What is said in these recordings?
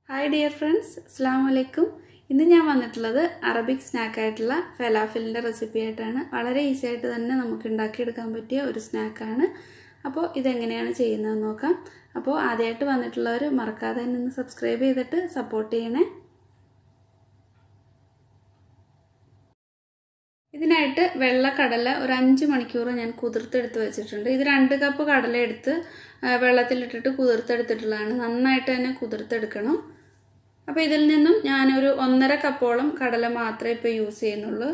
hi dear friends അസ്സാം വലൈക്കും ഇന്ന് ഞാൻ വന്നിട്ടുള്ളത് അറബിക് സ്നാക്കായിട്ടുള്ള ഫലാഫിലിൻ്റെ റെസിപ്പി ആയിട്ടാണ് വളരെ ഈസി ആയിട്ട് തന്നെ നമുക്ക് ഉണ്ടാക്കിയെടുക്കാൻ പറ്റിയ ഒരു സ്നാക്കാണ് അപ്പോൾ ഇതെങ്ങനെയാണ് ചെയ്യുന്നതെന്ന് നോക്കാം അപ്പോൾ ആദ്യമായിട്ട് വന്നിട്ടുള്ളവർ മറക്കാതെ തന്നെ ഒന്ന് സബ്സ്ക്രൈബ് ചെയ്തിട്ട് സപ്പോർട്ട് ചെയ്യണേ ഇതിനായിട്ട് വെള്ളക്കടല ഒരു അഞ്ച് മണിക്കൂർ ഞാൻ കുതിർത്തെടുത്ത് വെച്ചിട്ടുണ്ട് ഇത് രണ്ട് കപ്പ് കടല എടുത്ത് വെള്ളത്തിലിട്ടിട്ട് കുതിർത്തെടുത്തിട്ടുള്ളതാണ് നന്നായിട്ട് തന്നെ കുതിർത്തെടുക്കണം അപ്പോൾ ഇതിൽ നിന്നും ഞാനൊരു ഒന്നര കപ്പോളം കടല മാത്രമേ ഇപ്പോൾ യൂസ് ചെയ്യുന്നുള്ളൂ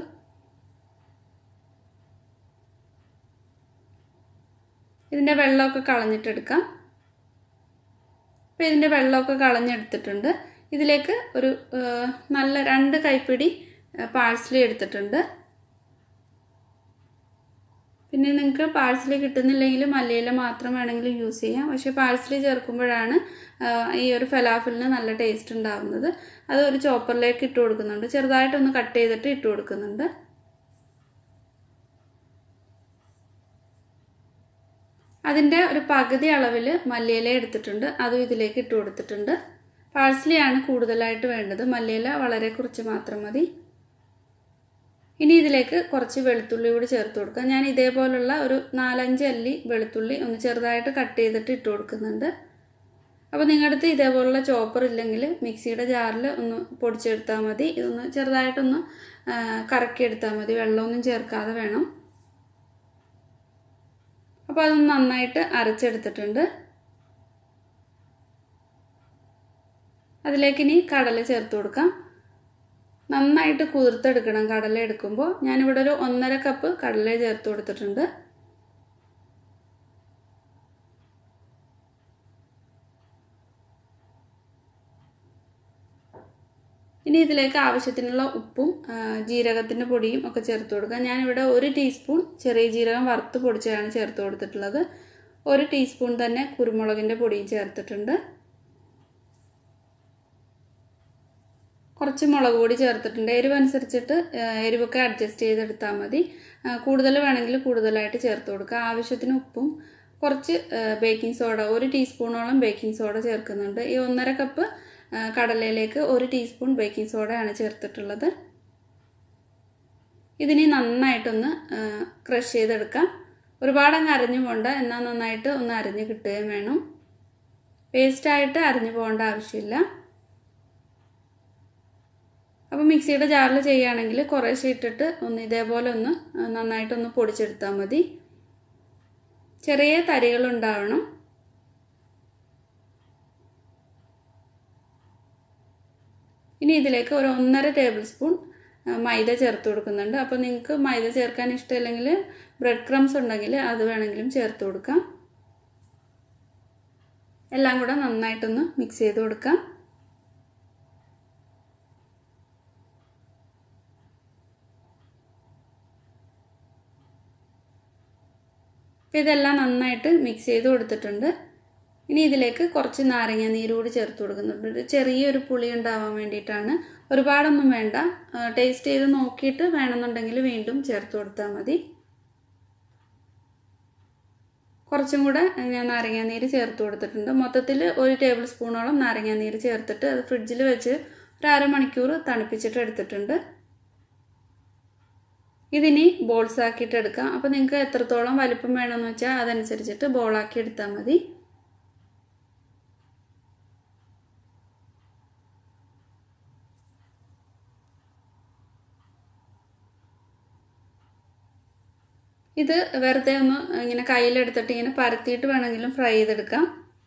ഇതിൻ്റെ വെള്ളമൊക്കെ കളഞ്ഞിട്ടെടുക്കാം അപ്പോൾ ഇതിൻ്റെ വെള്ളമൊക്കെ കളഞ്ഞെടുത്തിട്ടുണ്ട് ഇതിലേക്ക് ഒരു നല്ല രണ്ട് കൈപ്പിടി പാഴ്സലി എടുത്തിട്ടുണ്ട് പിന്നെ നിങ്ങൾക്ക് പാഴ്സലി കിട്ടുന്നില്ലെങ്കിൽ മല്ലിയില മാത്രം വേണമെങ്കിലും യൂസ് ചെയ്യാം പക്ഷേ പാഴ്സലി ചേർക്കുമ്പോഴാണ് ഈ ഒരു ഫലാഫിലിന് നല്ല ടേസ്റ്റ് ഉണ്ടാകുന്നത് അത് ഒരു ചോപ്പറിലേക്ക് ഇട്ട് കൊടുക്കുന്നുണ്ട് ചെറുതായിട്ടൊന്ന് കട്ട് ചെയ്തിട്ട് ഇട്ട് കൊടുക്കുന്നുണ്ട് അതിൻ്റെ ഒരു പകുതി അളവിൽ മല്ലിയില എടുത്തിട്ടുണ്ട് അതും ഇതിലേക്ക് ഇട്ട് കൊടുത്തിട്ടുണ്ട് പാഴ്സലിയാണ് കൂടുതലായിട്ട് വേണ്ടത് മല്ലിയില വളരെ കുറച്ച് മാത്രം മതി ഇനി ഇതിലേക്ക് കുറച്ച് വെളുത്തുള്ളി കൂടി ചേർത്ത് കൊടുക്കാം ഞാൻ ഇതേപോലുള്ള ഒരു നാലഞ്ച് അല്ലി വെളുത്തുള്ളി ഒന്ന് ചെറുതായിട്ട് കട്ട് ചെയ്തിട്ട് ഇട്ട് കൊടുക്കുന്നുണ്ട് അപ്പോൾ നിങ്ങളുടെ അടുത്ത് ഇതേപോലുള്ള ചോപ്പർ ഇല്ലെങ്കിൽ മിക്സിയുടെ ജാറിൽ ഒന്ന് പൊടിച്ചെടുത്താൽ മതി ഇതൊന്ന് ചെറുതായിട്ടൊന്ന് കറക്കിയെടുത്താൽ മതി വെള്ളമൊന്നും ചേർക്കാതെ വേണം അപ്പോൾ അതൊന്ന് നന്നായിട്ട് അരച്ചെടുത്തിട്ടുണ്ട് അതിലേക്ക് ഇനി കടല ചേർത്ത് കൊടുക്കാം നന്നായിട്ട് കുതിർത്തെടുക്കണം കടല എടുക്കുമ്പോൾ ഞാനിവിടെ ഒരു ഒന്നര കപ്പ് കടല ചേർത്ത് കൊടുത്തിട്ടുണ്ട് ഇനി ഇതിലേക്ക് ആവശ്യത്തിനുള്ള ഉപ്പും ജീരകത്തിൻ്റെ പൊടിയും ഒക്കെ ചേർത്ത് കൊടുക്കുക ഞാനിവിടെ ഒരു ടീസ്പൂൺ ചെറിയ ജീരകം വറുത്ത് പൊടിച്ചാണ് ചേർത്ത് കൊടുത്തിട്ടുള്ളത് ഒരു ടീസ്പൂൺ തന്നെ കുരുമുളകിൻ്റെ പൊടിയും ചേർത്തിട്ടുണ്ട് കുറച്ച് മുളക് പൊടി ചേർത്തിട്ടുണ്ട് എരിവ് അനുസരിച്ചിട്ട് എരിവൊക്കെ അഡ്ജസ്റ്റ് ചെയ്തെടുത്താൽ മതി കൂടുതൽ വേണമെങ്കിൽ കൂടുതലായിട്ട് ചേർത്ത് കൊടുക്കുക ആവശ്യത്തിന് ഉപ്പും കുറച്ച് ബേക്കിംഗ് സോഡ ഒരു ടീസ്പൂണോളം ബേക്കിംഗ് സോഡ ചേർക്കുന്നുണ്ട് ഈ ഒന്നര കപ്പ് കടലയിലേക്ക് ഒരു ടീസ്പൂൺ ബേക്കിംഗ് സോഡയാണ് ചേർത്തിട്ടുള്ളത് ഇതിനി നന്നായിട്ടൊന്ന് ക്രഷ് ചെയ്തെടുക്കാം ഒരുപാട് അങ്ങ് അരഞ്ഞു പോകണ്ട എന്നാൽ നന്നായിട്ട് ഒന്ന് അരഞ്ഞ് കിട്ടുകയും വേണം പേസ്റ്റായിട്ട് അരഞ്ഞു പോകേണ്ട ആവശ്യമില്ല അപ്പോൾ മിക്സിയുടെ ജാറിൽ ചെയ്യുകയാണെങ്കിൽ കുറേശ്ശെ ഇട്ടിട്ട് ഒന്ന് ഇതേപോലെ ഒന്ന് നന്നായിട്ടൊന്ന് പൊടിച്ചെടുത്താൽ മതി ചെറിയ തരികൾ ഉണ്ടാവണം ഇനി ഇതിലേക്ക് ഒരു ഒന്നര ടേബിൾ സ്പൂൺ മൈദ ചേർത്ത് കൊടുക്കുന്നുണ്ട് അപ്പോൾ നിങ്ങൾക്ക് മൈദ ചേർക്കാൻ ഇഷ്ടമില്ലെങ്കിൽ ബ്രെഡ് ക്രംസ് ഉണ്ടെങ്കിൽ അത് വേണമെങ്കിലും ചേർത്ത് കൊടുക്കാം എല്ലാം കൂടെ നന്നായിട്ടൊന്ന് മിക്സ് ചെയ്ത് കൊടുക്കാം അപ്പോൾ ഇതെല്ലാം നന്നായിട്ട് മിക്സ് ചെയ്ത് കൊടുത്തിട്ടുണ്ട് ഇനി ഇതിലേക്ക് കുറച്ച് നാരങ്ങ നീര് കൂടി ചേർത്ത് കൊടുക്കുന്നുണ്ട് ചെറിയൊരു പുളി ഉണ്ടാവാൻ വേണ്ടിയിട്ടാണ് ഒരുപാടൊന്നും വേണ്ട ടേസ്റ്റ് ചെയ്ത് നോക്കിയിട്ട് വേണമെന്നുണ്ടെങ്കിൽ വീണ്ടും ചേർത്ത് കൊടുത്താൽ മതി കുറച്ചും കൂടെ ഞാൻ നാരങ്ങ നീര് ചേർത്ത് കൊടുത്തിട്ടുണ്ട് മൊത്തത്തിൽ ഒരു ടേബിൾ സ്പൂണോളം നാരങ്ങ നീര് ചേർത്തിട്ട് അത് ഫ്രിഡ്ജിൽ വെച്ച് ഒരു അരമണിക്കൂർ തണുപ്പിച്ചിട്ട് എടുത്തിട്ടുണ്ട് ഇതിനി ബോൾസ് ആക്കിയിട്ട് എടുക്കാം അപ്പോൾ നിങ്ങൾക്ക് എത്രത്തോളം വലിപ്പം വേണമെന്ന് വെച്ചാൽ അതനുസരിച്ചിട്ട് ബോളാക്കി എടുത്താൽ മതി ഇത് വെറുതെ ഒന്ന് ഇങ്ങനെ കയ്യിലെടുത്തിട്ട് ഇങ്ങനെ പരത്തിയിട്ട് വേണമെങ്കിലും ഫ്രൈ ചെയ്തെടുക്കാം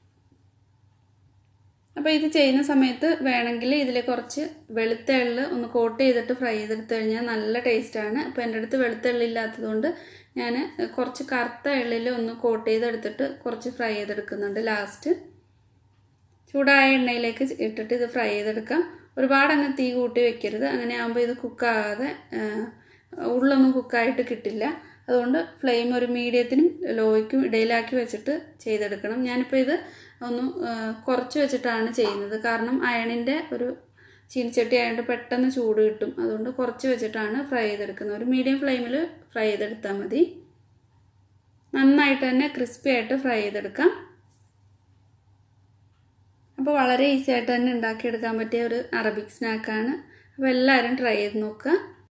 അപ്പോൾ ഇത് ചെയ്യുന്ന സമയത്ത് വേണമെങ്കിൽ ഇതിൽ കുറച്ച് വെളുത്ത എള്ള് ഒന്ന് കോട്ട് ചെയ്തിട്ട് ഫ്രൈ ചെയ്തെടുത്ത് കഴിഞ്ഞാൽ നല്ല ടേസ്റ്റാണ് അപ്പോൾ എൻ്റെ അടുത്ത് വെളുത്ത എള്ളില്ലാത്തതുകൊണ്ട് ഞാൻ കുറച്ച് കറുത്ത എള്ളിൽ ഒന്ന് കോട്ട് ചെയ്തെടുത്തിട്ട് കുറച്ച് ഫ്രൈ ചെയ്തെടുക്കുന്നുണ്ട് ലാസ്റ്റ് ചൂടായ എണ്ണയിലേക്ക് ഇട്ടിട്ട് ഇത് ഫ്രൈ ചെയ്തെടുക്കാം ഒരുപാട് അങ്ങ് തീ കൂട്ടി വെക്കരുത് അങ്ങനെ ആകുമ്പോൾ ഇത് കുക്കാകാതെ ഉള്ളൊന്നും കുക്കായിട്ട് കിട്ടില്ല അതുകൊണ്ട് ഫ്ലെയിം ഒരു മീഡിയത്തിനും ലോയ്ക്കും ഇടയിലാക്കി വെച്ചിട്ട് ചെയ്തെടുക്കണം ഞാനിപ്പോൾ ഇത് ഒന്ന് കുറച്ച് വെച്ചിട്ടാണ് ചെയ്യുന്നത് കാരണം അയണിൻ്റെ ഒരു ചീനിച്ചട്ടി ആയതുകൊണ്ട് പെട്ടെന്ന് ചൂട് കിട്ടും അതുകൊണ്ട് കുറച്ച് വെച്ചിട്ടാണ് ഫ്രൈ ചെയ്തെടുക്കുന്നത് ഒരു മീഡിയം ഫ്ലെയിമിൽ ഫ്രൈ ചെയ്തെടുത്താൽ മതി നന്നായിട്ട് തന്നെ ക്രിസ്പി ആയിട്ട് ഫ്രൈ ചെയ്തെടുക്കാം അപ്പോൾ വളരെ ഈസി ആയിട്ട് തന്നെ ഉണ്ടാക്കിയെടുക്കാൻ പറ്റിയ ഒരു അറബിക് സ്നാക്കാണ് അപ്പോൾ എല്ലാവരും ട്രൈ ചെയ്ത് നോക്കുക